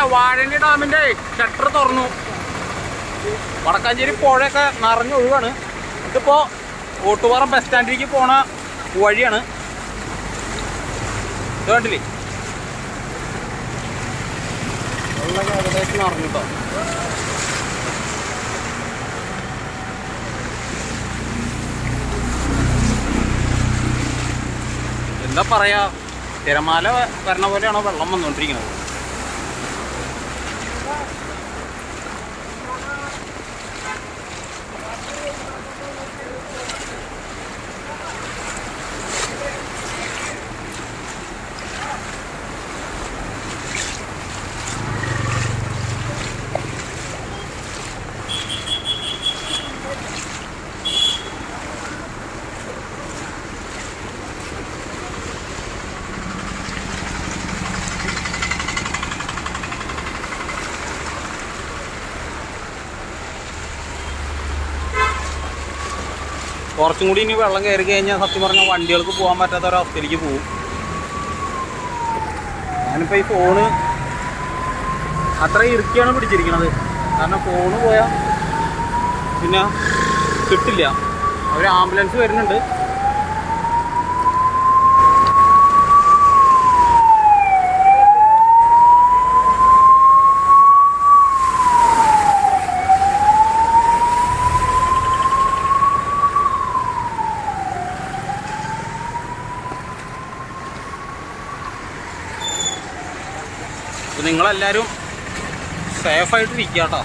വാഴണി ഡാമിന്റെ ഷട്ടർ തുറന്നു വടക്കാഞ്ചേരി പുഴയൊക്കെ നിറഞ്ഞൊഴുകാണ് ഇതിപ്പോ ഓട്ടുപാറ ബസ് സ്റ്റാൻഡിലേക്ക് പോണ വഴിയാണ് ഇത് കണ്ടില്ലേ വെള്ളമൊക്കെ ഏകദേശം നിറഞ്ഞു കേട്ടോ എന്താ പറയാ തിരമാല വരണ പോലെയാണോ വെള്ളം വന്നുകൊണ്ടിരിക്കുന്നത് കുറച്ചും കൂടി ഇനി വെള്ളം കയറി കഴിഞ്ഞാൽ സത്യം പറഞ്ഞാൽ വണ്ടികൾക്ക് പോകാൻ പറ്റാത്ത ഒരവസ്ഥയിലേക്ക് പോകും ഞാനിപ്പോൾ ഈ ഫോണ് അത്ര ഇറുക്കിയാണ് പിടിച്ചിരിക്കുന്നത് കാരണം ഫോണ് പോയാൽ പിന്നെ കിട്ടില്ല ഒരു ആംബുലൻസ് വരുന്നുണ്ട് അപ്പോൾ നിങ്ങളെല്ലാവരും സേഫായിട്ട് ഇരിക്കുക കേട്ടോ